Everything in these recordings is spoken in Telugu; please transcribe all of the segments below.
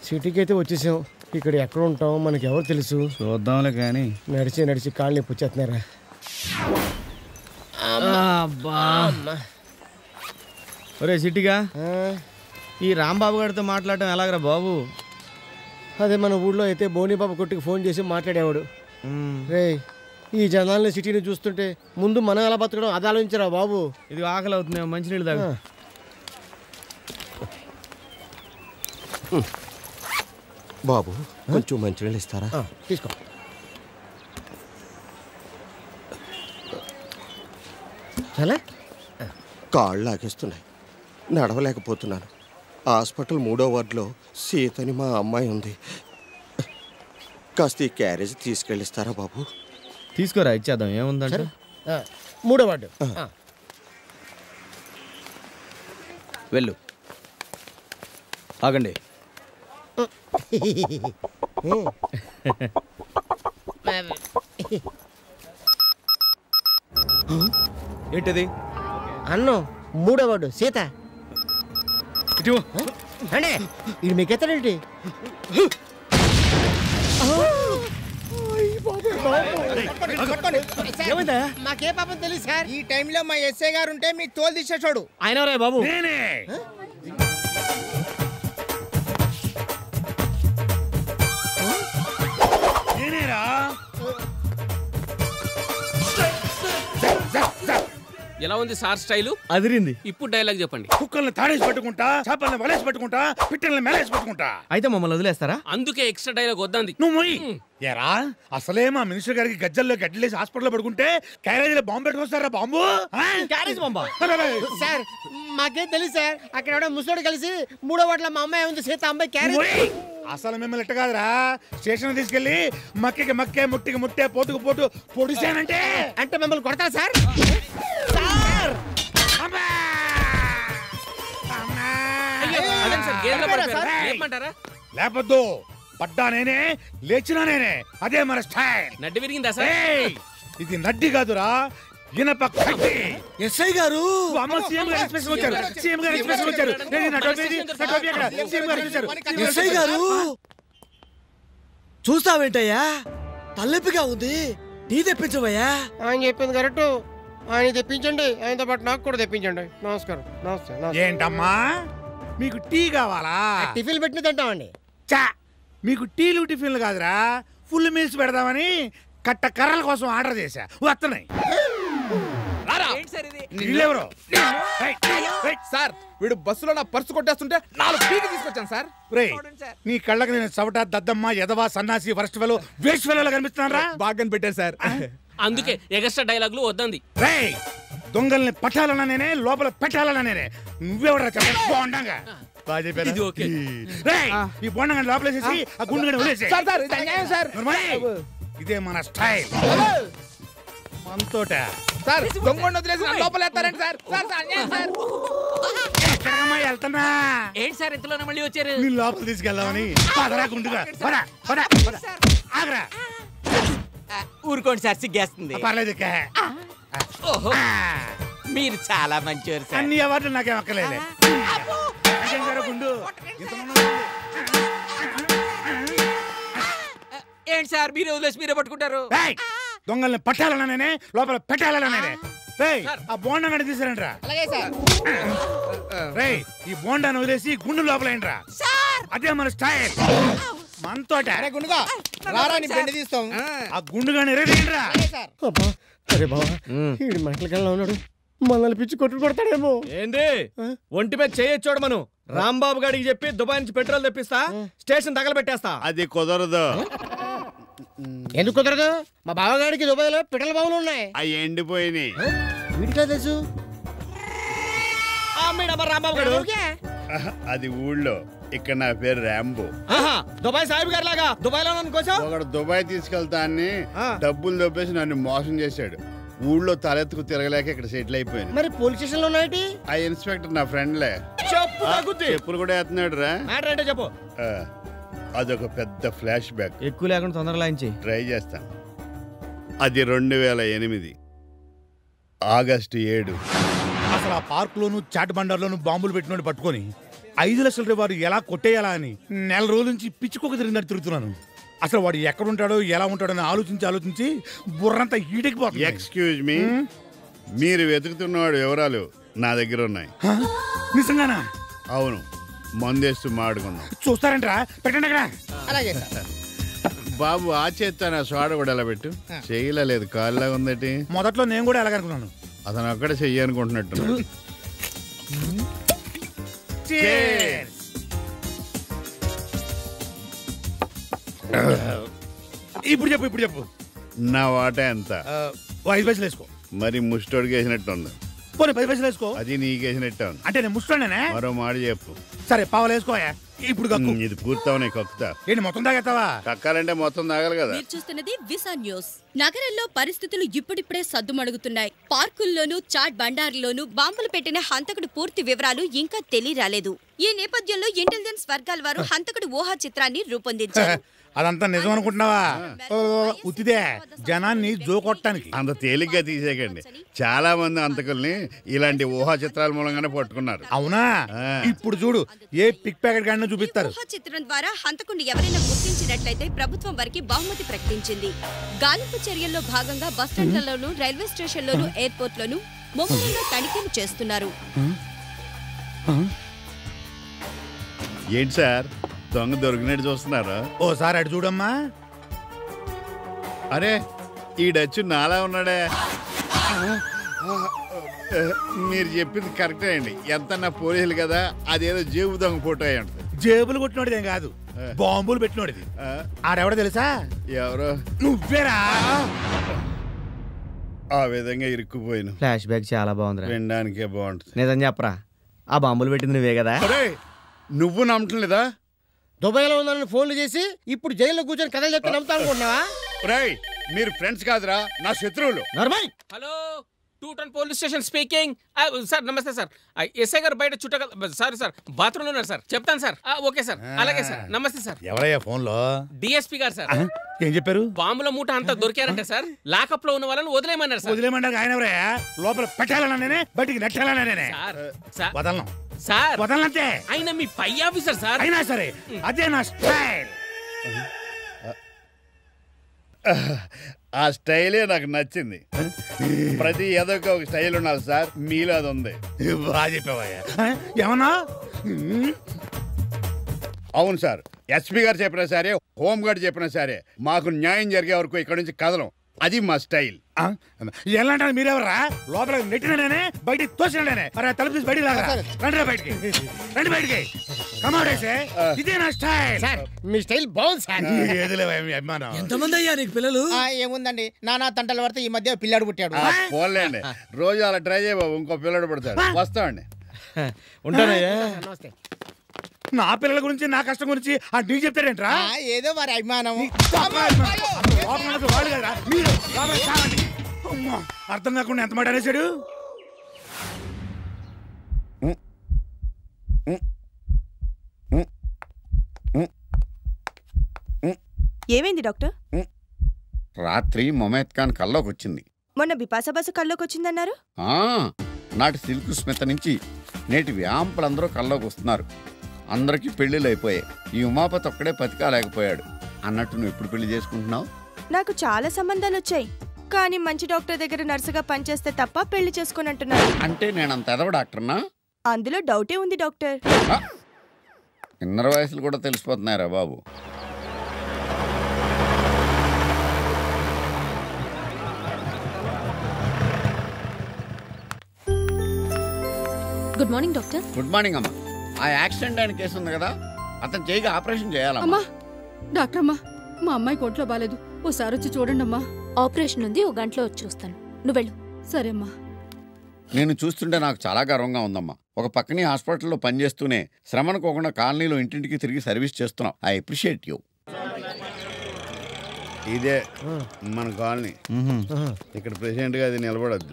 సిటీకి అయితే వచ్చేసాం ఇక్కడ ఎక్కడ ఉంటాం మనకి ఎవరు తెలుసు చూద్దాంలే కానీ నడిచి నడిచి కాళ్ళు నొప్పి వచ్చేస్తున్నారా ఒరే సిటీగా ఆ, ఈ రాంబాబు గారితో మాట్లాడటం ఎలాగరా బాబు అదే మన ఊళ్ళో అయితే బోనిబాబు కొట్టుకు ఫోన్ చేసి మాట్లాడేవాడు మ్మ్. రే ఈ జనాల్ని సిటీని చూస్తుంటే ముందు మనం ఎలా బతకడం అది ఆలోచించరా బాబు ఇది ఆకలి అవుతుంది మంచినీళ్ళు తాగు ఆ. బాబు కొంచెం మంచినీళ్ళు ఇస్తారా ఆ, తీసుకో చాలా కాళ్ళు లాగేస్తున్నాయి నడవలేకపోతున్నాను హాస్పిటల్ మూడో వార్డులో సీతని మా అమ్మాయి ఉంది కాస్త ఈ క్యారేజ్ తీసుకెళ్ళిస్తారా బాబు తీసుకోరా ఇచ్చేద్దాం ఏముందంటే ఆ, మూడో వార్డు ఆ. వెళ్ళు ఆగండి ఏంటిది అన్నం మూడో వార్డు సీత ఇటు అంటే ఇది మీకు ఎత్తడేంటి మాకే పాపం తెలియదు సార్ ఈ టైంలో మా ఎస్ఐ గారు ఉంటే మీ తోలు తీసేసాడు ఆయన రే బాబు ఎలా ఉంది సార్ స్టైలు అదిరింది ఇప్పుడు డైలాగ్ చెప్పండి కుక్కల్ని తాడేసి పట్టుకుంటా చేపల్ని వలేసి పట్టుకుంటా పిట్టల్ని మెలేసి పట్టుకుంటా అయితే మమ్మల్ని వదిలేస్తారా అందుకే ఎక్స్ట్రా డైలాగ్ వద్దంది నువ్వు మొయ్ ఎరా అసలే మా మినిస్టర్ గారికి గజ్జల్లో గడ్డలేసి హాస్పిటల్లో పడుకుంటే క్యారేజీలో బాంబు పెట్టుకొస్తారా బాంబు ఆ? క్యారేజ్ పంపా అరే, అరే, సార్ మాకేం తెలియదు సార్ అక్కడ ఎవడో ముసలోడు కలిసి మూడో వాటిలో మా అమ్మాయి ఉంది సీత అమ్మాయి క్యారెట్ మొయ్. అసలు మిమ్మల్ని ఎట్ట కాదురా స్టేషన్ తీసుకెళ్లి మక్కికి మక్కే ముట్టికి ముట్టే పోటుకు పోటు పొడిచానంటే అంటే మిమ్మల్ని కొడతా సార్ అమ్మా! అమ్మా! అదే సార్ గేదెలో పడిపోయారు. లేపమంటారా లేపొద్దు పడ్డా నేనే లేచినా నేనే అదే మన స్టైల్ నడ్డి విరిగిందా సార్ ఏయ్! ఇది నడ్డి కాదురా ఇనప కడ్డి ఎస్ఐ గారు అమ్మ సీఎం గారు ఎక్స్ప్రెస్ వచ్చారు సీఎం గారు ఎక్స్ప్రెస్ వచ్చారు ఏది నా టోపీ ఏది? నా టోపీ ఎక్కడ? సీఎం గారు వచ్చారు ఎస్ఐ గారు చూస్తావేంటయ్యా తలెప్పిగా ఉంది టీ తెప్పించవయ్యా ఆయన చెప్పింది కరెక్ట్ ఆయన తెప్పించండి ఆయనతో పాటు నాకు కూడా తెప్పించండి నమస్కారం నమస్తే నమస్తే ఏంటమ్మా మీకు టీ కావాలా టిఫిన్ పెట్టిన తింటామండి చా మీకు టీలు టిఫిన్లు కాదురా ఫుల్ మీల్స్ పెడదామని కట్ట కర్రల కోసం ఆర్డర్ చేశా వస్తున్నాయి వీళ్ళెవరు? ఏయ్, ఏయ్, సార్ వీడు బస్సులో నా పర్సు కొట్టేస్తుంటే నాలుగు పీకి తీసుకొచ్చాను సార్ రేయ్, నీ కళ్ళకి నేను చవట దద్దమ్మ ఎదవా సన్నాసి వరస్ట్ ఫెలో వేస్ట్ ఫెలో కనిపిస్తున్నారా బాగా పెట్టారు సార్ అందుకే ఎక్స్ట్రా డైలాగులు వద్దంది రేయ్ దొంగల్ని పట్టాలన్నా నేనే లోపల పెట్టాలన్నా నేనే నువ్వెవడరా చెప్పండి బోండంగా బాగా చెప్పారా? ఇది ఓకే. రేయ్, ఈ బోండంగా లోపలేసేసి ఆ గుండు గడి వదిలేసేయ్. సార్ సార్ ఇది అన్యాయం సార్ నర్మయ్, ఇదే మన స్టైల్ మనతోట సార్ దొంగ వదిలేసి నన్ను లోపల వేస్తారండి సార్ సార్ సార్ అన్యాయం సార్ ఎక్కడమ్మా వెళ్తున్నా ఏంటి సార్ ఇంతలోనే మళ్ళీ వచ్చారు నీ లోపల తీసుకెళ్దామని పదరా గుండుగా పద పద పద. ఆగరా ఊరుకోండి సార్ సిగ్గేస్తుంది ఆ, పర్లేదు ఇక. ఓహో ఆ, మీరు చాలా మంచివారు సార్ అన్ని అవార్డులు నాకేం అక్కర్లేదు ఇంకేం సార్ గుండు ఇంతమంది ఏంటి సార్ మీరు వదిలేసి మీరే పట్టుకుంటారు రేయ్, దొంగల్ని పట్టాలన్నా నేనే లోపల పెట్టాలన్నా నేనే రేయ్ ఆ బోండా గడి తీసారంట్రా అలాగే సార్ రేయ్ ఈ బోండాను వదిలేసి గుండు లోపల ఏంట్రా అదే మన స్టైల్ మనతోట అరే గుండుగా రారా నీ బెండ తీస్తాం ఆ గుండు గాని రేరేంట్రా అలాగే సార్ అబ్బా అరే బాబా వీడి మంటలకల్లా ఉన్నాడు మనల్ని పిచ్చి కొట్టు కొడతాడేమో ఏంది ఒంటి మీద చేయొచ్చోడు మనం రాంబాబు గారికి చెప్పి దుబాయ్ నుంచి పెట్రోల్ తెప్పిస్తా స్టేషన్ తగలబెట్టేస్తా అది కుదరదు ఎందుకు కుదరదు మా బావగాడికి దుబాయ్లో పిట్టల బావులు ఉన్నాయి అవి ఎండిపోయినాయి వీడికా తెలుసు ఆ, మీడా మరి రాంబాబు గారు అది ఊళ్ళో ఇక్కడ నా పేరు ర్యాంబో ఆహా, దుబాయ్ సాహిబ్ గారి లాగా దుబాయ్ లో ఉన్నాను కోసం ఒకడు దుబాయ్ తీసుకెళ్తా అని ఆ. డబ్బులు దొబ్బేసి నన్ను మోసం చేశాడు ఊళ్ళో తలెత్తుకు తిరగలేక ఇక్కడ సెటిల్ అయిపోయాను మరి పోలీస్ స్టేషన్ లో ఉన్నాయటి ఆ ఇన్స్పెక్టర్ నా ఫ్రెండ్లే చెప్పు తగ్గుద్ది చెప్పులు కూడా వేస్తున్నాడు రా మ్యాటర్ ఏంటో చెప్పు అదొక పెద్ద ఫ్లాష్ బ్యాక్ ఎక్కువ లేకుండా తొందరగా లాంచి ట్రై చేస్తాను అది రెండు వేల ఎనిమిది ఆగస్టు ఏడు అసలు ఆ పార్క్ లోను చాట్ బండార్లోను బాంబులు పెట్టినోడు పట్టుకొని ఐదు లక్షల వాడు ఎలా కొట్టేయాలా అని నెల రోజుల నుంచి పిచ్చుకోక తిరిగినట్టు తిరుగుతున్నాను అసలు వాడు ఎక్కడ ఉంటాడో ఎలా ఉంటాడో అని ఆలోచించి ఆలోచించి బుర్రంతా ఈటెక్కిపోతుంది ఎక్స్క్యూజ్ మీ మీరు వెతుకుతున్నవాడు వివరాలు నా దగ్గర ఉన్నాయి హ? నిజంగానా అవును మందేస్తూ మాడుకుందాం చూస్తారంట్రా పెట్టండి అక్కడ అలాగే సార్ బాబు ఆ చేత్తో నా సోడ కూడా ఎలా పెట్టు చేయలేదు కాళ్ళగా ఉందటి మొదట్లో నేను కూడా ఎలాగనుకున్నాను అతను అక్కడ చెయ్యి అనుకుంటున్నట్టు Cheers. ఇప్పుడు చెప్పు ఇప్పుడు చెప్పు నా వాటా ఎంత ఆ, ఓ ఐదు పైసలు వేసుకో మరి ముష్టోడికి వేసినట్టు ఉంది పోనీ పది పైసలు వేసుకో అది నీకేసినట్టు ఉంది అంటే నేను ముష్టోనేనే మరో మాట చెప్పు సరే పావులు వేసుకోయా ఇప్పుడు కక్కు ఉమ్, ఇది పూర్తవనే కక్కుతా ఏంటి మొత్తం తాగెత్తావా కక్కాలంటే మొత్తం తాగాలి కదా మీరు చూస్తున్నది విసా న్యూస్ నగరంలో పరిస్థితులు ఇప్పుడిప్పుడే సద్దుమణుగుతున్నాయి పార్కుల్లోనూ చాట్ బండారులోనూ బాంబులు పెట్టిన హంతకుడు పూర్తి వివరాలు ఇంకా తెలియరాలేదు ఈ నేపథ్యంలో ఇంటెలిజెన్స్ వర్గాల వారు హంతకుడు ఊహా చిత్రాన్ని రూపొందించారు అదంతా నిజం అనుకుంటున్నావా ఓ, ఉత్తిదే జనాన్ని జోకొట్టడానికి అంత తేలిగ్గా తీసేయకండి చాలా మంది అంతకుల్ని ఇలాంటి ఊహా చిత్రాల మూలంగానే పట్టుకున్నారు అవునా ఆ. ఇప్పుడు చూడు ఏ పిక్ ప్యాకెట్ గాడినో చూపిస్తారు ఊహా చిత్రం ద్వారా హంతకుడిని ఎవరైనా గుర్తించినట్లయితే ప్రభుత్వం వారికి బహుమతి ప్రకటించింది గాలింపు చర్యల్లో భాగంగా బస్టాండ్లలోనూ రైల్వే స్టేషన్లోనూ ఎయిర్పోర్ట్ లోనూ ముమ్మరంగా తనిఖీలు చేస్తున్నారు ఏంటి సార్ దొంగ దొరికినట్టు చూస్తున్నారా ఓసారి అటు చూడమ్మా అరే ఈడచ్చు నాలా ఉన్నాడే మీరు చెప్పింది కరెక్టే అండి ఎంత నా పోలీసులు కదా అదేదో జేబు దొంగ ఫోటో అయి ఉంటుంది జేబులు కొట్టినోడిదేం కాదు బాంబులు పెట్టినోడిది ఆ, ఆడెవడో తెలుసా ఎవరో నువ్వేరా ఆ విధంగా ఇరుక్కుపోయిన ఫ్లాష్ బ్యాక్ చాలా బాగుందిరా వినడానికే బాగుంటుంది నిజం చెప్పరా ఆ బాంబులు పెట్టింది నువ్వే కదా అరే నువ్వు నమ్మటం లేదా దుబాయ్లో ఉందని ఫోన్లు చేసి ఇప్పుడు జైల్లో కూర్చొని కథలు చెప్తే నమ్ముతా అనుకుంటున్నావా రేయ్ మీరు ఫ్రెండ్స్ కాదురా నా శత్రువులు నర్మయ్ hello two town police station speaking sir నమస్తే సార్ ఆ, ఎస్ఐ గారు బయట చుట్టగల సారీ సార్ బాత్రూంలో ఉన్నారు సార్ చెప్తాను సార్ ఆ, ఓకే సార్ అలాగే సార్ నమస్తే సార్ ఎవరయ్యా ఫోన్లో డిఎస్పీ గారు సార్ ఆ? ఏం చెప్పారు బాంబుల మూట అంతా దొరికారంటే సార్ లాకప్ లో ఉన్న వాళ్ళని వదిలేయమన్నారు సార్ వదిలేమంటారు ఆయన ఎవరయ్యా లోపల పెట్టాలన్నా నేనే బయటికి నెట్టాలన్నా నేనే సార్ సార్ వదలను సార్ వదలనంతే ఆయన మీ పై ఆఫీసర్ సార్ అయినా సరే అదే నా స్టైల్ ఆ స్టైలే నాకు నచ్చింది ప్రతి ఏదోక ఒక స్టైల్ ఉండాలి సార్ మీలో అది ఉంది బాగా చెప్పావయ్యా ఆ? ఏమన్నా అవును సార్ ఎస్పీ గారు చెప్పినా సరే హోమ్ గార్డ్ చెప్పినా సరే మాకు న్యాయం జరిగే వరకు ఇక్కడ నుంచి కదలం అది మా స్టైల్ ఆ? ఎలా అంటారు మీరెవరా లోపల నెట్టిననే బయటికి తోసిననే అరే తలుపు తీసి బయటికి లాగరా రండి బయటికి రండి బయటికి కమాడేసే ఇదే నా స్టైల్ సార్ మీ స్టైల్ బాగుంది సార్ ఏదిలే మీ అభిమానం ఎంతమంది అయ్యా నీకు పిల్లలు ఆ, ఏముందండి నానా తంటలు పడితే ఈ మధ్య పిల్లాడు పుట్టాడు ఆ, పోన్లేండి రోజు అలా ట్రై చేయ బాబు ఇంకో పిల్లడు పడతాడు వస్తామండి ఉంటానయ్యా నమస్తే నా పిల్లల గురించి నా కష్టం గురించి ఆ నీకు చెప్తాడేంట్రా ఆ, ఏదో వారి అభిమానం లోపల ఉన్నది వాడు కదరా, మీరు లోపల చావండి. అమ్మా, అర్థం కాకుండా ఎంత మాట అనేసాడు ఏమైంది డాక్టర్ రాత్రి మొమేద్ ఖాన్ కల్లోకి వచ్చింది మొన్న బిపాసా బస్సు కల్లోకి వచ్చిందన్నారు ఆ, నాటి సిల్క్ స్మిత నుంచి నేటి వ్యాంపులందరూ కల్లోకి వస్తున్నారు అందరికీ పెళ్లిళ్ళు అయిపోయాయి ఈ ఉమాపతి ఒక్కడే బతికాలేకపోయాడు అన్నట్టు నువ్వు ఎప్పుడు పెళ్లి చేసుకుంటున్నావు నాకు చాలా సంబంధాలు వచ్చాయి కానీ మంచి డాక్టర్ దగ్గర నర్సుగా పనిచేస్తే తప్ప పెళ్లి చేసుకుని అంటున్నారు అంటే నేను అంత ఎదవ డాక్టర్నా అందులో డౌటే ఉంది డాక్టర్ కిన్నర వయసులు కూడా తెలిసిపోతున్నారా బాబు good morning doctor good morning అమ్మా ఆ యాక్సిడెంట్ అయిన కేసు ఉంది కదా అతను చేయిగా ఆపరేషన్ చేయాలమ్మా అమ్మా డాక్టర్ అమ్మా మా అమ్మాయి కోట్లో బాలేదు ఓసారి వచ్చి చూడండి అమ్మా ఆపరేషన్ ఉంది ఓ గంటలో వచ్చి చూస్తాను నువ్వు వెళ్ళు సరే అమ్మా నేను చూస్తుంటే నాకు చాలా గర్వంగా ఉందమ్మా ఒక పక్కనే హాస్పిటల్లో పనిచేస్తూనే శ్రమనుకోకుండా కాలనీలో ఇంటింటికి తిరిగి సర్వీస్ చేస్తున్నాం ఐ అప్రిషియేట్ యూ ఇదే మన కాలనీ ఇక్కడ ప్రెసిడెంట్గా అది నిలబడద్దు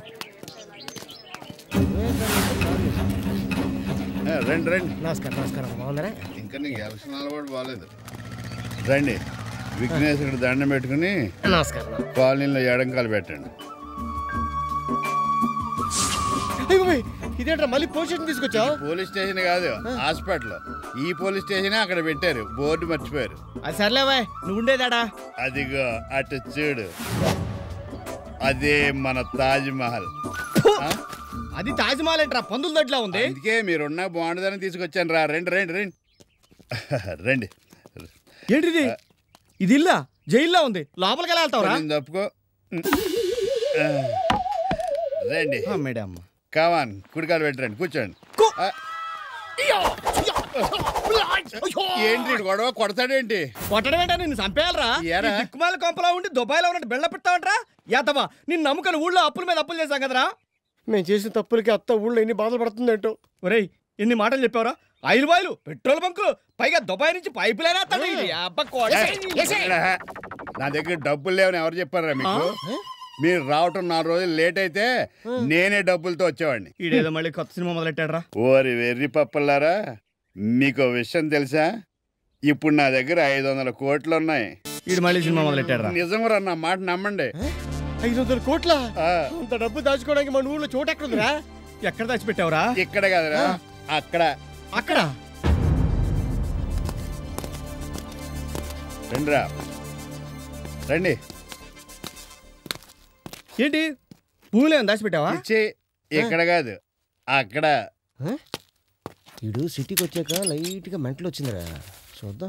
రండి రండి నమస్కారం నమస్కారం బాగున్నారా ఇంకా నీకు ఎలక్షన్ అలవాటు బాగాలేదు రండి విఘ్నేశ్వరుడు దండం పెట్టుకుని నమస్కారం కాలనీలో ఎడంకాలు పెట్టండి అయ్యో, ఇదేంట్రా మళ్ళీ పొజిషన్ తీసుకొచ్చావు పోలీస్ స్టేషన్ కాదు హాస్పిటల్ ఈ పోలీస్ స్టేషన్ అక్కడ పెట్టారు బోర్డు మర్చిపోయారు అది సర్లేవా నువ్వు ఉండేదాడా అదిగో అటు చూడు అదే మన తాజ్ మహల్ ఆ? అది తాజ్మహల్ ఏంట్రా పందుల దొడ్లా ఉంది అందుకే మీరున్న బాగుండదని తీసుకొచ్చాను రా రండి రండి రండి రండి ఏంటిది ఇది ఇల్లా జైల్లో ఉంది లోపలికి ఎలా వెళ్తావురా కొంచెం తప్పుకో రండి మేడం కావాన్ కుడికాలు పెట్టండి కూర్చోండి ఆ. ఏంటి ఈడు గొడవ కొడతాడేంటి కొట్టడం ఏంటా నిన్ను చంపేయాలరా ఏరా? ఈ దిక్కుమాల కొంపలా ఉండి దుబాయ్లో ఉన్నట్టు బెళ్ళ పెడతావంటరా యాతవా నిన్ను నమ్ముకొని ఊళ్ళో అప్పుల మీద అప్పులు చేశాం కదరా మేము చేసిన తప్పులకి అత్త ఊళ్ళో ఎన్ని బాధలు పడుతుందేంటో ఒరేయ్ ఎన్ని మాటలు చెప్పావరా ఆయిల్ బాయిలు పెట్రోల్ బంకులు పైగా దుబాయ్ నుంచి పైపు లైన్ వేస్తాడు ఇది. అబ్బా కోడ. ఇక్కడ నా దగ్గర డబ్బులు లేవని ఎవరు చెప్పారా మీకు మీరు రావటం నాలుగు రోజులు లేట్ అయితే నేనే డబ్బులతో వచ్చేవాడిని ఈడేదో మళ్ళీ కొత్త సినిమా మొదలెట్టాడరా ఓరి వెర్రి పప్పలారా మీకు ఓ విషయం తెలుసా ఇప్పుడు నా దగ్గర ఐదు వందల కోట్లు ఉన్నాయి ఈడు మళ్ళీ సినిమా మొదలెట్టాడరా నిజంరా నా మాట నమ్మండి ఐదు వందల కోట్ల ఆ, అంత డబ్బు దాచుకోవడానికి మన ఊళ్ళో చోటు ఎక్కడ ఉందిరా ఎక్కడ దాచిపెట్టావురా ఇక్కడ కదరా అక్కడ అక్కడ రండిరా రండి ఏంటి భూమిలో ఏమైనా దాచిపెట్టావా ఇచ్చి ఇక్కడ కాదు అక్కడ ఇడు సిటీకి వచ్చాక లైట్ గా మెంటలు వచ్చిందిరా చూద్దాం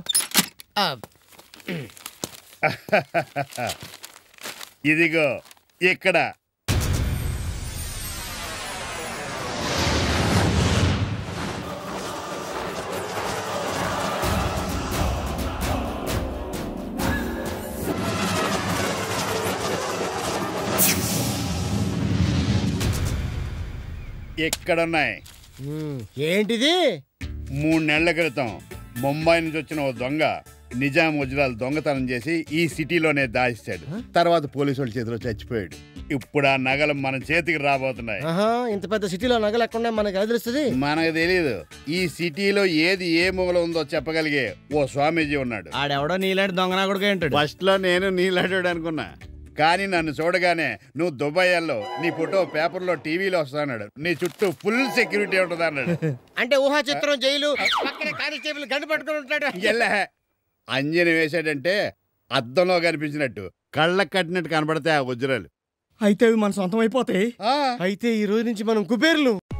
ఇదిగో ఇక్కడ ఇక్కడున్నాయి ఏంటిది మూడు నెలల క్రితం ముంబై నుంచి వచ్చిన ఓ దొంగ నిజాం వజ్రాలు దొంగతనం చేసి ఈ సిటీలోనే దాచేశాడు తర్వాత పోలీసు వాళ్ళ చేతిలో చచ్చిపోయాడు ఇప్పుడు ఆ నగలు మన చేతికి రాబోతున్నాయి ఆహా ఇంత పెద్ద సిటీలో నగలు ఎక్కడ మనకు ఎలా తెలుస్తుంది మనకు తెలియదు ఈ సిటీలో ఏది ఏ మూల ఉందో చెప్పగలిగే ఓ స్వామీజీ ఉన్నాడు ఆడెవడో నీలాంటి దొంగనా కూడా ఏంటాడు ఫస్ట్ లో నేను నీలాడాడు అనుకున్నా కానీ నన్ను చూడగానే నువ్వు దుబాయ్ వెళ్ళో నీ ఫోటో పేపర్లో టీవీలో వస్తాడు నీ చుట్టూ ఫుల్ సెక్యూరిటీ ఉంటుంది అన్నాడు అంటే ఊహా చిత్రం జైలు పక్కనే కానిస్టేబుల్ గంట పట్టుకొని ఉంటాడు ఎల్లే అంజని వేశాడంటే అద్దంలో కనిపించినట్టు కళ్ళకు కట్టినట్టు కనబడతాయి ఆ వజ్రాలు అయితే అవి మన సొంతం అయిపోతాయి ఆ, అయితే ఈ రోజు నుంచి మనం కుబేర్లు